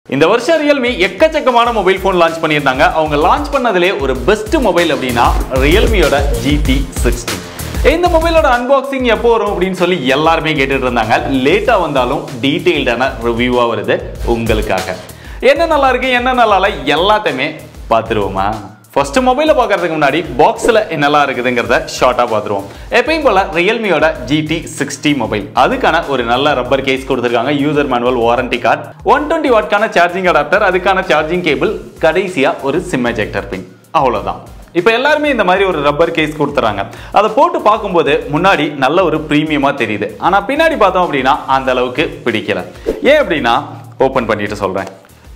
இந்த வருஷம் ரியல்மி எக்கச்சக்கமான மொபைல் ஃபோன் லான்ச் பண்ணியிருந்தாங்க அவங்க லான்ச் பண்ணதுலே ஒரு பெஸ்ட் மொபைல் அப்படின்னா ரியல்மியோட ஜிடி சிக்ஸ்டி இந்த மொபைலோட அன்பாக்சிங் எப்போ வரும் அப்படின்னு சொல்லி எல்லாருமே கேட்டுட்டு இருந்தாங்க லேட்டாக வந்தாலும் டீட்டெயில்டான ரிவ்யூவாக வருது உங்களுக்காக என்ன நல்லா இருக்கு என்ன நல்லா இல்லை எல்லாத்தையுமே பார்த்துருவோமா ஃபர்ஸ்ட் மொபைலை பார்க்கறதுக்கு முன்னாடி பாக்ஸில் என்னெல்லாம் இருக்குதுங்கிறத ஷார்ட்டாக பார்த்துருவோம் எப்பயும் போல ரியல்மியோட ஜிடி சிக்ஸ்டி மொபைல் அதுக்கான ஒரு நல்ல ரப்பர் கேஸ் கொடுத்துருக்காங்க user manual warranty card one twenty வாட்கான சார்ஜிங் அடாப்டர் அதுக்கான சார்ஜிங் கேபிள் கடைசியாக ஒரு சிம் எஜெக்டர் பின் அவ்வளோதான் இப்போ எல்லாருமே இந்த மாதிரி ஒரு ரப்பர் கேஸ் கொடுத்துறாங்க அதை போட்டு பார்க்கும்போது முன்னாடி நல்ல ஒரு ப்ரீமியமாக தெரியுது ஆனால் பின்னாடி பார்த்தோம் அப்படின்னா அந்த அளவுக்கு பிடிக்கல ஏன் அப்படின்னா ஓப்பன் பண்ணிட்டு சொல்கிறேன்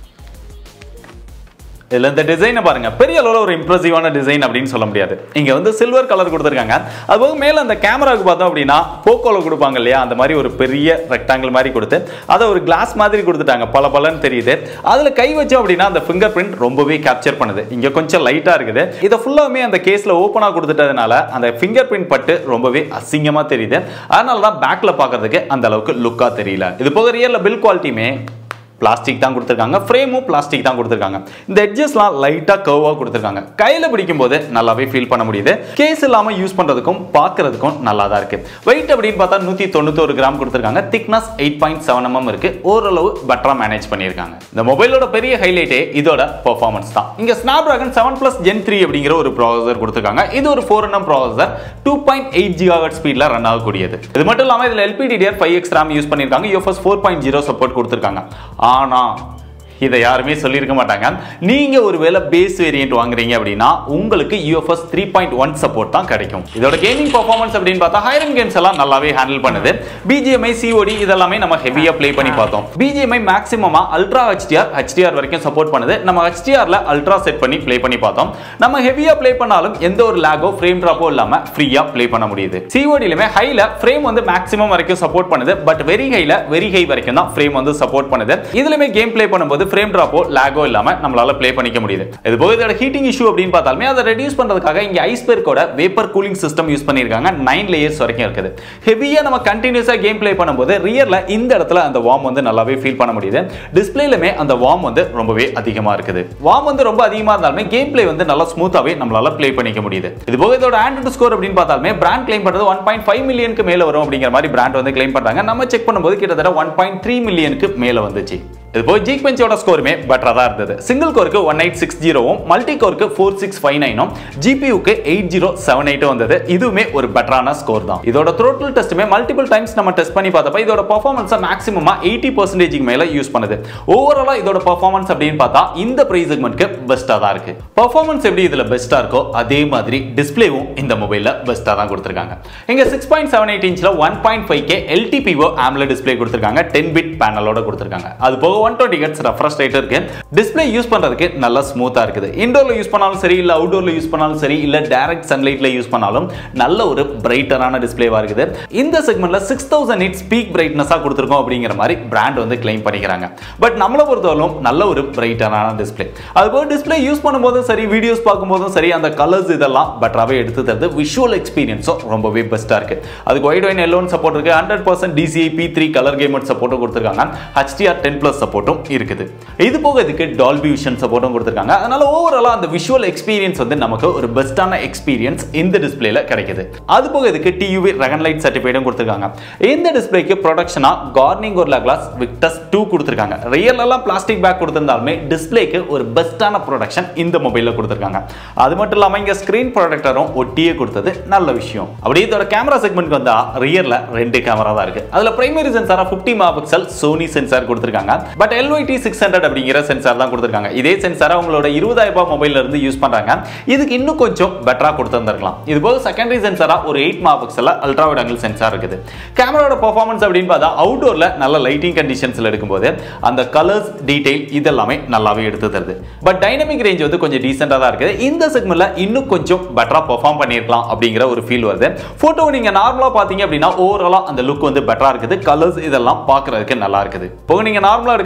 இதில் இந்த டிசைனை பாருங்க பெரிய அளவில் ஒரு இம்ப்ரெசிவான டிசைன் அப்படின்னு சொல்ல முடியாது இங்கே வந்து சில்வர் கலர் கொடுத்துருக்காங்க அதுபோக மேலே அந்த கேமராவுக்கு பார்த்தோம் அப்படின்னா போக்கோவில் கொடுப்பாங்க இல்லையா அந்த மாதிரி ஒரு பெரிய ரெக்டாங்கிள் மாதிரி கொடுத்து அதை ஒரு கிளாஸ் மாதிரி கொடுத்துட்டாங்க பல பலன்னு தெரியுது அதில் கை வச்சோம் அப்படின்னா அந்த ஃபிங்கர் பிரிண்ட் ரொம்பவே கேப்சர் பண்ணுது இங்கே கொஞ்சம் லைட்டாக இருக்குது இதை ஃபுல்லாகவே அந்த கேஸில் ஓப்பனாக கொடுத்துட்டதுனால அந்த ஃபிங்கர் பிரிண்ட் பட்டு ரொம்பவே அசிங்கமாக தெரியுது அதனால தான் பேக்கில் பார்க்கறதுக்கு அந்த அளவுக்கு லுக்காக தெரியல இது போக ரியலில் பில் குவாலிட்டியுமே பிளாஸ்டிக் தான் கொடுத்துருக்காங்க ஃப்ரேமும் பிளாஸ்டிக் தான் கொடுத்துருக்காங்க இந்த எட்ஜஸ்லாம் லைட்டாக கர்வாக கொடுத்துருக்காங்க கையில் பிடிக்கும் போது நல்லாவே ஃபீல் பண்ண முடியுது கேஸ் இல்லாமல் யூஸ் பண்ணுறதுக்கும் பார்க்கறதுக்கும் நல்லா தான் இருக்கு வெயிட் அப்படின்னு பார்த்தா நூற்றி தொண்ணூத்தொரு கிராம் கொடுத்துருக்காங்க thickness eight point seven M M இருக்கு ஓரளவு பெட்டராக மேனேஜ் பண்ணியிருக்காங்க இந்த மொபைலோட பெரிய ஹைலைட்டே இதோட பர்ஃபார்மன்ஸ் தான் இங்கே Snapdragon seven plus gen three அப்படிங்கிற ஒரு ப்ராசஸர் கொடுத்துருக்காங்க இது ஒரு four nm processor two point eight gigawatt ஸ்பீடில் ரன் ஆகக்கூடியது இது மட்டும் இல்லாமல் இதில் LPDDR five X RAM use பண்ணியிருக்காங்க UFS four point zero support கொடுத்துருக்காங்க ஆனா இதை யாருமே சொல்லியிருக்க மாட்டாங்க நீங்க ஒருவேளை பேஸ் வேரியன்ட் வாங்குறீங்க அப்படின்னா உங்களுக்கு UFS three point one support தான் கிடைக்கும் இதோட கேமிங் பர்ஃபார்மன்ஸ் அப்படின்னு பார்த்தா ஹைரன் கேம்ஸ் எல்லாம் நல்லாவே ஹேண்டில் பண்ணுது பிஜிஎம்ஐ சிஓடி இதெல்லாமே நம்ம ஹெவியா ப்ளே பண்ணி பார்த்தோம் பிஜிஎம்ஐ மேக்ஸிமமா அல்ட்ரா ஹெச்டிஆர் ஹெச்டிஆர் வரைக்கும் சப்போர்ட் பண்ணுது நம்ம ஹெச்டிஆர்ல அல்ட்ரா செட் பண்ணி ப்ளே பண்ணி பார்த்தோம் நம்ம ஹெவியா ப்ளே பண்ணாலும் எந்த ஒரு லேகோ ஃப்ரேம் ட்ராப்போ இல்லாம ஃப்ரீயா ப்ளே பண்ண முடியுது சிஓடிலுமே ஹைல ஃப்ரேம் வந்து மேக்ஸிமம் வரைக்கும் சப்போர்ட் பண்ணுது பட் வெரி ஹைல வெரி ஹை வரைக்கும் தான் ஃப்ரேம் வந்து சப்போர்ட் பண்ணுது இதுலயுமே கேம் ப்ளே பண்ணும்போது ஃப்ரேம் ட்ராப்போ லேகோ இல்லாம நம்மளால ப்ளே பண்ணிக்க முடியுது இது போக இதோட ஹீட்டிங் இஷ்யூ அப்படின்னு பார்த்தாலுமே அதை ரெடியூஸ் பண்றதுக்காக இங்க ஐஸ்பெர்க்கோட வேப்பர் கூலிங் சிஸ்டம் யூஸ் பண்ணிருக்காங்க நைன் லேயர்ஸ் வரைக்கும் இருக்குது ஹெவியா நம்ம கண்டினியூஸா கேம் ப்ளே பண்ணும்போது ரியர்ல இந்த இடத்துல அந்த வார்ம் வந்து நல்லாவே ஃபீல் பண்ண முடியுது டிஸ்பிளேலுமே அந்த வார்ம் வந்து ரொம்பவே அதிகமா இருக்குது வார்ம் வந்து ரொம்ப அதிகமா இருந்தாலுமே கேம் ப்ளே வந்து நல்லா ஸ்மூத்தாவே நம்மளால ப்ளே பண்ணிக்க முடியுது இது போக இதோட ஆண்ட்ராய்டு ஸ்கோர் அப்படின்னு பார்த்தாலுமே பிராண்ட் கிளைம் பண்றது ஒன் பாயிண்ட் ஃபைவ் மில்லியனுக்கு மேல வரும் அப்படிங்கிற மாதிரி பிராண்ட் வந்து கிளைம் பண்றாங்க நம்ம செக் பண்ணும்போது கிட்டத்தட்ட ஒன் பாயிண்ட் த்ரீ மில்லியனுக்கு மேல வந்துச்சு இது போய் ஜீக் பெஞ்சோட ஸ்கோருமே பெட்டராக தான் இருந்தது சிங்கிள் கோருக்கு ஒன் எயிட் சிக்ஸ் ஜீரோவும் மல்டி கோருக்கு ஃபோர் சிக்ஸ் ஃபைவ் நைனும் ஜிபியூக்கு எயிட் ஜீரோ செவன் எயிட்டும் வந்தது இதுவுமே ஒரு பெட்டரான ஸ்கோர் தான் இதோட த்ரோட்டல் டெஸ்ட்டுமே மல்டிபிள் டைம்ஸ் நம்ம டெஸ்ட் பண்ணி பார்த்தப்ப இதோட பர்ஃபார்மன்ஸை மேக்ஸிமமா எயிட்டி பர்சன்டேஜ்க்கு மேலே யூஸ் பண்ணுது ஓவராலாக இதோட பர்ஃபார்மன்ஸ் அப்படின்னு பார்த்தா இந்த ப்ரைஸ் செக்மெண்ட்க்கு பெஸ்ட்டாக தான் இருக்கு பர்ஃபார்மன்ஸ் எப்படி இதில் பெஸ்ட்டாக இருக்கோ அதே மாதிரி டிஸ்பிளேவும் இந்த மொபைலில் பெஸ்ட்டாக தான் கொடுத்துருக்காங்க இங்கே சிக்ஸ் பாயிண்ட் செவன் எயிட் இன்ச்சில் one point five K LTPO ஆம்ல டிஸ்பிளே கொடுத்துருக்காங்க டென் பிட் பேனலோட கொடுத்துருக்காங்க அது போக one twenty hertz refresh rate இருக்கு டிஸ்பிளே யூஸ் பண்றதுக்கு நல்லா ஸ்மூத்தா இருக்குது இண்டோர்ல யூஸ் பண்ணாலும் சரி இல்ல அவுட்டோர்ல யூஸ் பண்ணாலும் சரி இல்ல டைரக்ட் சன்லைட்ல யூஸ் பண்ணாலும் நல்ல ஒரு பிரைட்டரான டிஸ்பிளேவா இருக்குது இந்த செக்மெண்ட்ல சிக்ஸ் தௌசண்ட் இட்ஸ் பீக் பிரைட்னஸா கொடுத்துருக்கோம் அப்படிங்கிற மாதிரி பிராண்ட் வந்து கிளைம் பண்ணிக்கிறாங்க பட் நம்மளை பொறுத்தவரைக்கும் நல்ல ஒரு பிரைட்டரான டிஸ்பிளே அதுபோல் டிஸ்பிளே யூஸ் பண்ணும்போதும் சரி வீடியோஸ் பார்க்கும்போதும் சரி அந்த கலர்ஸ் இதெல்லாம் பெட்டராகவே எடுத்து தருது விஷுவல் எக்ஸ்பீரியன்ஸும் ரொம்பவே பெஸ்ட்டாக இருக்கு அதுக்கு ஒயிட் ஒயின் எல்லோன் சப்போர்ட் இருக்கு hundred percent DCI P three colour gamut சப்போர்ட்டும் கொடுத்துருக்காங்க ஹெச்டிஆர் டென் ப்ளஸ் சப்போர்ட்டும் இருக்குது இது போக இதுக்கு டால்பி விஷன் சப்போர்ட்டும் கொடுத்துருக்காங்க அதனால ஓவராலாக அந்த விஷுவல் எக்ஸ்பீரியன்ஸ் வந்து நமக்கு ஒரு பெஸ்ட்டான எக்ஸ்பீரியன்ஸ் இந்த டிஸ்பிளேல கிடைக்குது அது போக இதுக்கு டியூவி ரெகன் லைட் சர்டிஃபிகேட்டும் கொடுத்துருக்காங்க இந்த டிஸ்பிளேக்கு ப்ரொடக்ஷனா கார்னிங் ஒரு கிளாஸ் விக்டஸ் டூ கொடுத்துருக்காங்க ரியல் எல்லாம் பிளாஸ்டிக் பேக் கொடுத்திருந்தாலுமே டிஸ்பிளேக்கு ஒரு பெஸ்ட்டான ப்ரொடக்ஷன் இந்த மொபைலில் கொடுத்துருக்காங்க அது மட்டும் இல்லாமல் இங்கே ஸ்க்ரீன் ப்ரொடக்டரும் ஒட்டியே கொடுத்தது நல்ல விஷயம் அப்படியே இதோட கேமரா செக்மெண்ட் வந்தா ரியர்ல ரெண்டு கேமரா தான் இருக்கு அதுல பிரைமரி சென்சாரா 50 மெகா பிக்சல் சோனி சென்சார் கொடுத்துருக்காங்க பட் எல்ஒய்டி சிக்ஸ் ஹண்ட்ரட் அப்படிங்கிற சென்சார் தான் கொடுத்துருக்காங்க இதே சென்சாரை உங்களோட இருபதாயிரம் ரூபாய் மொபைல்ல இருந்து யூஸ் பண்றாங்க இதுக்கு இன்னும் கொஞ்சம் பெட்டரா கொடுத்துருந்துருக்கலாம் இது போக செகண்டரி சென்சாரா ஒரு eight mega pixel ultra wide angle sensor இருக்குது கேமராவோட பர்ஃபார்மன்ஸ் அப்படின்னு பார்த்தா அவுட்டோர்ல நல்ல லைட்டிங் கண்டிஷன்ஸ்ல எடுக்கும்போது அந்த கலர்ஸ் டீடைல் இதெல்லாமே நல்லாவே எடுத்து தருது பட் டைனமிக் ரேஞ்ச் வந்து கொஞ்சம் டீசெண்டாக தான் இருக்குது இந்த செக்மெண்ட்ல இன்னும் கொஞ்சம் பெட்டரா பெர்ஃபார்ம் பண்ணியிருக்கலாம் அப்படிங்கிற ஒரு ஃபீல் வருது போட்டோ நீங்க நார்மலா பாத்தீங்க அப்படின்னா ஓவராலா அந்த லுக் வந்து பெட்டரா இருக்குது கலர்ஸ் இதெல்லாம் பார்க்கறதுக்கு நல்லா இருக்குது போக நீங்க நார்மலா எடுக்காம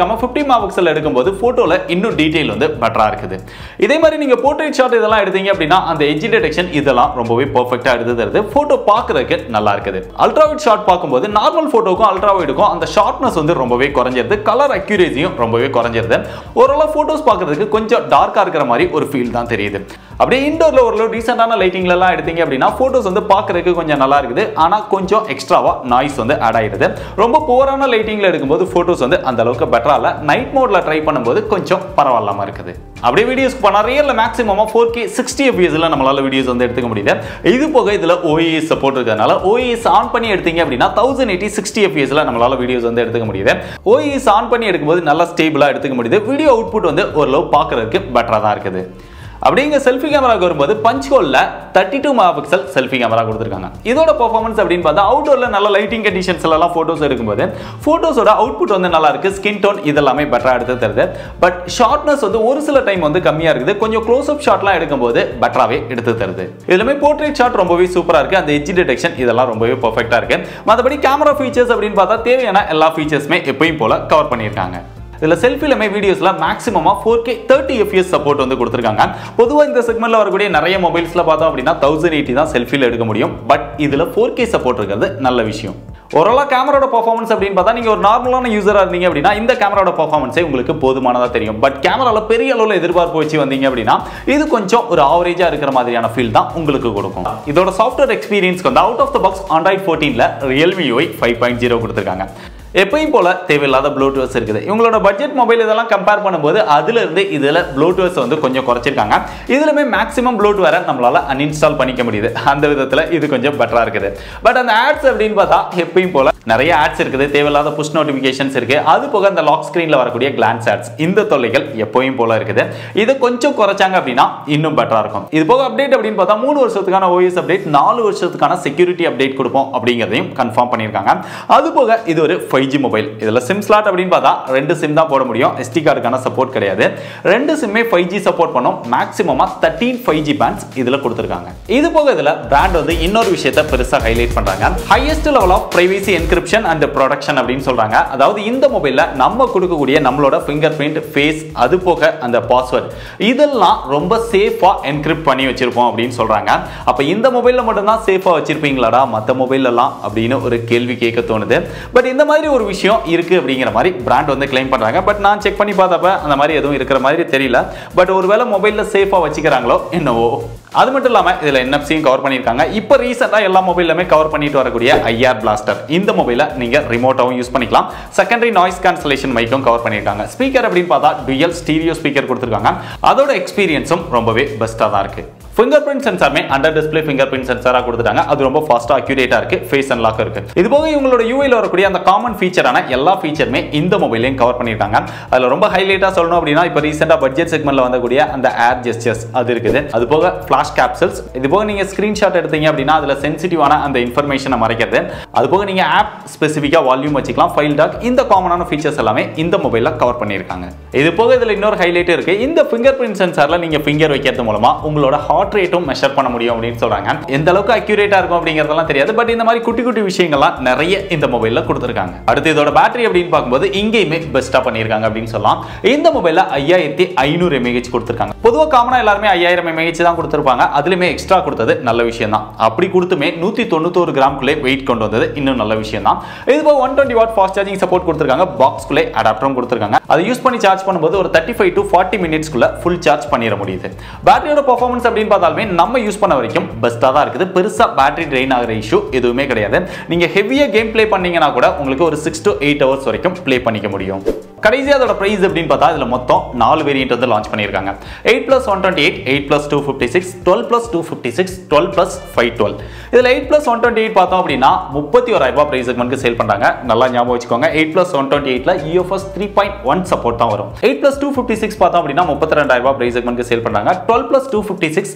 எடுக்காம ஃபிஃப்டி மெகாபிக்சல் எடுக்கும்போது போட்டோல இன்னும் டீடைல் வந்து பெட்டரா இருக்குது இதே மாதிரி நீங்க போர்ட்ரேட் ஷாட் இதெல்லாம் எடுத்தீங்க அப்படின்னா அந்த எஜ் டிடெக்ஷன் இதெல்லாம் ரொம்பவே பெர்ஃபெக்ட்டா எடுத்து தருது போட்டோ பார்க்கறதுக்கு நல்லா இருக்குது அல்ட்ரா வைட் ஷாட் பார்க்கும்போது நார்மல் போட்டோக்கும் அல்ட்ரா வைடுக்கும் அந்த ஷார்ப்னஸ் வந்து ரொம்பவே குறைஞ்சிருது கலர் அக்யூரேசியும் ரொம்பவே குறைஞ்சிருது ஓரளவு போட்டோஸ் பார்க்கறதுக்கு கொஞ்சம் டார்க்கா இருக்கிற மாதிரி ஒரு ஃபீல் தான் தெரியுது அப்படியே இண்டோர்ல ஓரளவு டீசென்டான லைட்டிங்ல எல்லாம் எடுத்தீங்க அப்படின்னா போட்டோஸ் வந்து பார்க்கறதுக்கு கொஞ்சம் நல்லா இருக்குது ஆனா கொஞ்சம் எக்ஸ்ட்ராவா நாய்ஸ் வந்து ஆட் ஆயிடுது ரொம்ப போரான லைட்டிங்ல எடுக்கும்போது போட்டோஸ் வந்து அந்த அளவுக்கு பெட்டரா இல்ல நைட் மோட்ல ட்ரை பண்ணும்போது கொஞ்சம் பரவாயில்லாம இருக்குது அப்படியே வீடியோஸ்க்கு போனா ரியல்ல மேக்ஸிமமா ஃபோர் கே சிக்ஸ்டி எஃபிஎஸ்ல நம்மளால வீடியோஸ் வந்து எடுத்துக்க முடியுது இது போக இதுல ஓஏஎஸ் சப்போர்ட் இருக்கிறதுனால ஓஏஎஸ் ஆன் பண்ணி எடுத்தீங்க அப்படின்னா தௌசண்ட் எயிட்டி சிக்ஸ்டி எஃபிஎஸ்ல நம்மளால வீடியோஸ் வந்து எடுத்துக்க முடியுது ஓஏஎஸ் ஆன் பண்ணி எடுக்கும்போது நல்லா ஸ்டேபிளா எடுத்துக்க முடியுது வீடியோ அவுட்புட் வந்து ஓரளவு பார்க்கறதுக்கு பெட்டரா தான் இருக்குது அப்படிங்க செல்ஃபி கேமராக்கு வரும்போது பஞ்ச் ஹோல்ல thirty two mega pixel selfie camera கொடுத்துருக்காங்க இதோட பர்ஃபார்மன்ஸ் அப்படின்னு பார்த்தா அவுட்டோர்ல நல்ல லைட்டிங் கண்டிஷன்ஸ்ல எல்லாம் போட்டோஸ் எடுக்கும்போது போட்டோஸோட அவுட்புட் வந்து நல்லா இருக்கு ஸ்கின் டோன் இதெல்லாமே பெட்டரா எடுத்து தருது பட் ஷார்ட்னஸ் வந்து ஒரு சில டைம் வந்து கம்மியா இருக்குது கொஞ்சம் க்ளோஸ் அப் ஷாட்லாம் எடுக்கும்போது பெட்டராவே எடுத்து தருது இதுலமே போர்ட்ரேட் ஷாட் ரொம்பவே சூப்பரா இருக்கு அந்த எஜ் டிடெக்ஷன் இதெல்லாம் ரொம்பவே பெர்ஃபெக்ட்டா இருக்கு மற்றபடி கேமரா ஃபீச்சர்ஸ் அப்படின்னு பார்த்தா தேவையான எல்லா ஃபீச்சர்ஸுமே எப்பயும் போல கவர் பண்ணியிருக்காங்க இதில் செல்ஃபிலுமே வீடியோஸில் மேக்ஸிமமாக four K thirty FPS support வந்து கொடுத்துருக்காங்க பொதுவாக இந்த செக்மெண்ட்டில் வரக்கூடிய நிறைய மொபைல்ஸில் பார்த்தோம் அப்படின்னா தௌசண்ட் எயிட்டி தான் செல்ஃபியில் எடுக்க முடியும் பட் இதில் ஃபோர் கே சப்போர்ட் இருக்கிறது நல்ல விஷயம் ஓரளவு கேமராவோட பர்ஃபார்மன்ஸ் அப்படின்னு பார்த்தா நீங்கள் ஒரு நார்மலான யூசராக இருந்தீங்க அப்படின்னா இந்த கேமராவோட பர்ஃபார்மன்ஸே உங்களுக்கு போதுமானதாக தெரியும் பட் கேமராவில் பெரிய அளவில் எதிர்பார்ப்பு வச்சு வந்தீங்க அப்படின்னா இது கொஞ்சம் ஒரு ஆவரேஜாக இருக்கிற மாதிரியான ஃபீல் தான் உங்களுக்கு கொடுக்கும் இதோட சாஃப்ட்வேர் எக்ஸ்பீரியன்ஸ்க்கு வந்து out of the box Android ஃபோர்டீனில் Realme UI five point zero கொடுத்துருக்காங்க எப்பயும் போல தேவையில்லாத ப்ளூடூத்ஸ் இருக்குது இவங்களோட பட்ஜெட் மொபைல் இதெல்லாம் கம்பேர் பண்ணும்போது அதுல இருந்து இதுல ப்ளூடூத்ஸ் வந்து கொஞ்சம் குறைச்சிருக்காங்க இதுலமே மேக்ஸிமம் ப்ளூட் வேற நம்மளால அன்இன்ஸ்டால் பண்ணிக்க முடியுது அந்த விதத்துல இது கொஞ்சம் பெட்டரா இருக்குது பட் அந்த ஆட்ஸ் அப்படின்னு பார்த்தா எப்பயும் போல நிறைய ஆட்ஸ் இருக்குது தேவையில்லாத புஷ் நோட்டிஃபிகேஷன்ஸ் இருக்கு அது போக அந்த லாக் ஸ்கிரீன்ல வரக்கூடிய கிளான்ஸ் ஆட்ஸ் இந்த தொல்லைகள் எப்பயும் போல இருக்குது இது கொஞ்சம் குறைச்சாங்க அப்படின்னா இன்னும் பெட்டரா இருக்கும் இது போக அப்டேட் அப்படின்னு பார்த்தா மூணு வருஷத்துக்கான ஓஎஸ் அப்டேட் நாலு வருஷத்துக்கான செக்யூரிட்டி அப்டேட் கொடுப்போம் அப்படிங்கிறதையும் கன்ஃபார்ம் பண்ணியிருக்காங்க அது போக இது ஒரு ஃபைவ் ஜி மொபைல் இதில் சிம் ஸ்லாட் அப்படின்னு பார்த்தா ரெண்டு சிம் தான் போட முடியும் எஸ்டி கார்டுக்கான சப்போர்ட் கிடையாது ரெண்டு சிம்மே ஃபைவ் ஜி சப்போர்ட் பண்ணும் மேக்ஸிமமாக தேர்ட்டீன் ஃபைவ் ஜி பேண்ட்ஸ் இதில் கொடுத்துருக்காங்க இது போக இதில் பிராண்ட் வந்து இன்னொரு விஷயத்தை பெருசாக ஹைலைட் பண்ணுறாங்க highest level of privacy encryption and protection அப்படின்னு சொல்கிறாங்க அதாவது இந்த மொபைலில் நம்ம கொடுக்கக்கூடிய நம்மளோட ஃபிங்கர் பிரிண்ட் ஃபேஸ் அது போக அந்த பாஸ்வேர்ட் இதெல்லாம் ரொம்ப சேஃபாக என்கிரிப்ட் பண்ணி வச்சிருப்போம் அப்படின்னு சொல்கிறாங்க அப்போ இந்த மொபைலில் மட்டும்தான் சேஃபாக வச்சிருப்பீங்களாடா மற்ற மொபைலெல்லாம் அப்படின்னு ஒரு கேள்வி கேட்க தோணுது பட் இந்த மாதிரி ஒரு விஷயம் இருக்கு அப்படிங்கிற மாதிரி பிராண்ட் வந்து கிளைம் பண்றாங்க பட் நான் செக் பண்ணி பார்த்தப்ப அந்த மாதிரி எதுவும் இருக்கிற மாதிரி தெரியல பட் ஒருவேளை மொபைல்ல சேஃபா வச்சுக்கிறாங்களோ என்னவோ அது மட்டும் இல்லாமல் இதில் என்எஃப்சியும் கவர் பண்ணியிருக்காங்க இப்போ ரீசெண்டாக எல்லா மொபைலுமே கவர் பண்ணிட்டு வரக்கூடிய ஐஆர் பிளாஸ்டர் இந்த மொபைலை நீங்கள் ரிமோட்டாகவும் யூஸ் பண்ணிக்கலாம் செகண்டரி நாய்ஸ் கேன்சலேஷன் மைக்கும் கவர் பண்ணியிருக்காங்க ஸ்பீக்கர் அப்படின்னு பார்த்தா டுயல் ஸ்டீரியோ ஸ்பீக்கர் கொடுத்துருக்காங்க அதோட எக்ஸ்பீரியன்ஸும் ரொம்பவே பெஸ்ட்டாக தான் இருக்குது ஃபிங்கர் பிரிண்ட் சென்சாருமே அண்டர் டிஸ்பிளே ஃபிங்கர் பிரிண்ட் சென்சாராக கொடுத்துட்டாங்க அது ரொம்ப ஃபாஸ்ட்டாக அக்யூரேட்டாக இருக்கு ஃபேஸ் அண்ட் லாக் இருக்கு இது போக இவங்களோட யூஐல வரக்கூடிய அந்த காமன் ஃபீச்சரான எல்லா ஃபீச்சருமே இந்த மொபைலையும் கவர் பண்ணியிருக்காங்க அதில் ரொம்ப ஹைலைட்டாக சொல்லணும் அப்படின்னா இப்போ ரீசெண்டாக பட்ஜெட் செக்மெண்ட்ல வந்தக்கூடிய அந்த ஏர் ஜெஸ்டர்ஸ் அது இருக்குது அது போக ஃபிளாஷ் கேப்சல்ஸ் இது போக நீங்கள் ஸ்க்ரீன்ஷாட் எடுத்தீங்க அப்படின்னா அதில் சென்சிட்டிவான அந்த இன்ஃபர்மேஷனை மறைக்கிறது அது போக நீங்கள் ஆப் ஸ்பெசிஃபிக்காக வால்யூம் வச்சுக்கலாம் ஃபைல் டாக் இந்த காமனான ஃபீச்சர்ஸ் எல்லாமே இந்த மொபைலில் கவர் பண்ணியிருக்காங்க இது போக இதில் இன்னொரு ஹைலைட் இருக்கு இந்த ஃபிங்கர் பிரிண்ட் சென்சாரில் நீங்கள் ஃபிங்கர் வைக்கிறது மூலமா உங்களோட ஹார்ட் ரேட்டும் மெஷர் பண்ண முடியும் அப்படின்னு சொல்றாங்க எந்த அளவுக்கு அக்யூரேட்டா இருக்கும் அப்படிங்கறதெல்லாம் தெரியாது பட் இந்த மாதிரி குட்டி குட்டி விஷயங்கள்லாம் நிறைய இந்த மொபைல்ல கொடுத்துருக்காங்க அடுத்து இதோட பேட்டரி அப்படின்னு பார்க்கும்போது இங்கேயுமே பெஸ்டா பண்ணியிருக்காங்க அப்படின்னு சொல்லலாம் இந்த மொபைல்ல ஐயாயிரத்தி ஐநூறு எம்ஏஹெச் கொடுத்துருக்காங்க பொதுவாக காமனா எல்லாருமே ஐயாயிரம் எம்ஏஹெச் தான் கொடுத்துருப்பாங்க அதுலயுமே எக்ஸ்ட்ரா கொடுத்தது நல்ல விஷயம் தான் அப்படி கொடுத்துமே நூத்தி தொண்ணூத்தோரு கிராம்குள்ளே வெயிட் கொண்டு வந்தது இன்னும் நல்ல விஷயம் தான் இது போக one twenty watt fast charging support கொடுத்துருக்காங்க பாக்ஸ்குள்ளே அடாப்டரும் கொடுத்துருக்காங்க அதை யூஸ் பண்ணி சார்ஜ் பண்ணும்போது ஒரு தேர்ட்டி ஃபைவ் டு ஃபார்ட்டி மினிட்ஸ்க்குள்ள ஃபுல் சார்ஜ் பண்ணிட முடியுது பேட்டரியோட பர்ஃபார்மன்ஸ் அப்படின்னு பார்த்தாலுமே நம்ம யூஸ் பண்ண வரைக்கும் பெஸ்ட்டாக தான் இருக்குது பெருசாக பேட்டரி ட்ரெயின் ஆகிற இஷ்யூ எதுவுமே கிடையாது நீங்கள் ஹெவியாக கேம் ப்ளே பண்ணீங்கன்னா கூட உங்களுக்கு ஒரு சிக்ஸ் டு எயிட் ஹவர்ஸ் வரைக்கும் ப்ளே பண்ணிக்க முடியும் கடைசியாக அதோட ப்ரைஸ் அப்படின்னு பார்த்தா இதில் மொத்தம் நாலு வேரியன்ட் வந்து லான்ச் பண்ணியிருக்காங்க eight plus one twenty eight eight plus two fifty six twelve plus two fifty six twelve plus five twelve இதில் eight plus one twenty eight பார்த்தோம் அப்படின்னா முப்பத்தி ஓராயிரம் ரூபாய் ப்ரைஸ் செக்மெண்ட்க்கு சேல் பண்ணுறாங்க நல்லா ஞாபகம் வச்சுக்கோங்க எயிட் ப்ளஸ் ஒன் டுவெண்ட்டி எயிட்டில் UFS three point one support தான் வரும் eight plus two fifty six பார்த்தோம் அப்படின்னா முப்பத்தி ரெண்டாயிரம் ரூபாய் ப்ரைஸ் செக்மெண்ட்க்கு சேல் பண்ணுறாங்க twelve plus two fifty six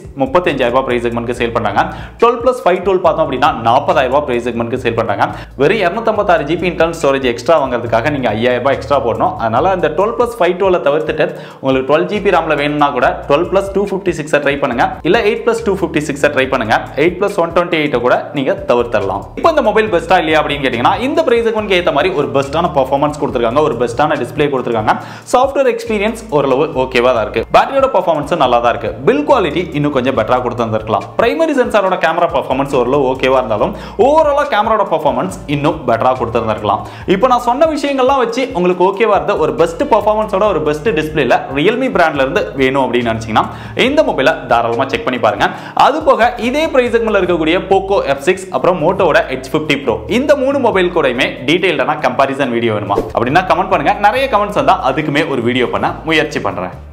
முப்பத்தஞ்சாயிரம் ரூபாய் பிரைஸ் செக்மெண்ட்க்கு சேல் பண்றாங்க டுவெல் பிளஸ் ஃபைவ் டுவெல் பார்த்தோம் அப்படின்னா நாற்பதாயிரம் ரூபாய் பிரைஸ் செக்மெண்ட்க்கு சேல் பண்றாங்க வெறும் இரநூத்தம்பத்தாறு ஜிபி இன்டர்னல் ஸ்டோரேஜ் எக்ஸ்ட்ரா வாங்குறதுக்காக நீங்க ஐயாயிரம் ரூபாய் எக்ஸ்ட்ரா போடணும் அதனால இந்த டுவெல் பிளஸ் ஃபைவ் டுவெல் தவிர்த்துட்டு உங்களுக்கு டுவெல் ஜிபி ராம்ல வேணும்னா கூட டுவெல் பிளஸ் டூ ஃபிஃப்டி சிக்ஸை ட்ரை பண்ணுங்க இல்ல எயிட் பிளஸ் டூ ஃபிஃப்டி சிக்ஸை ட்ரை பண்ணுங்க எயிட் பிளஸ் ஒன் டுவெண்ட்டி எயிட்டை கூட நீங்க தவிர்த்தரலாம் இப்போ இந்த மொபைல் பெஸ்ட்டா இல்லையா அப்படின்னு கேட்டீங்கன்னா இந்த பிரைஸ் செக்மெண்ட்க்கு ஏற்ற மாதிரி ஒரு பெஸ்ட்டான பர்ஃபார்மன்ஸ் கொடுத்துருக்காங்க ஒரு பெஸ்ட்டான டிஸ்ப்ளே கொடுத்துருக்காங்க சாஃப்ட்வேர் எக்ஸ்பீரியன்ஸ் ஓரளவு ஓகேவா தான் இருக்கு பேட்டரியோட பர்ஃபார்மன்ஸ் நல்லா தான் இருக்கு பில் குவாலிட்டி இன்னும் கொஞ்சம் பெட்டரா கொடுத்துருந்துருக்கலாம் பிரைமரி சென்சாரோட கேமரா பர்ஃபார்மன்ஸ் ஓரளவு ஓகேவா இருந்தாலும் ஓவராலா கேமராவோட பர்ஃபார்மன்ஸ் இன்னும் பெட்டரா கொடுத்துருந்துருக்கலாம் இப்போ நான் சொன்ன விஷயங்கள்லாம் வச்சு உங்களுக்கு ஓகேவா இருந்த ஒரு பெஸ்ட் பர்ஃபார்மன்ஸோட ஒரு பெஸ்ட் டிஸ்பிளேல ரியல்மி பிராண்ட்ல இருந்து வேணும் அப்படின்னு நினைச்சீங்கன்னா இந்த மொபைலை தாராளமா செக் பண்ணி பாருங்க அது போக இதே பிரைஸ் செக்மெண்ட்ல இருக்கக்கூடிய போக்கோ எஃப் சிக்ஸ் அப்புறம் மோட்டோட ஹெச் ஃபிஃப்டி ப்ரோ இந்த மூணு மொபைல் கூடயுமே டீடைல்டான கம்பாரிசன் வீடியோ வேணுமா அப்படின்னா கமெண்ட் பண்ணுங்க நிறைய கமெண்ட்ஸ் வந்தா அதுக்குமே ஒரு வீடியோ பண்ண முயற்சி பண்றேன்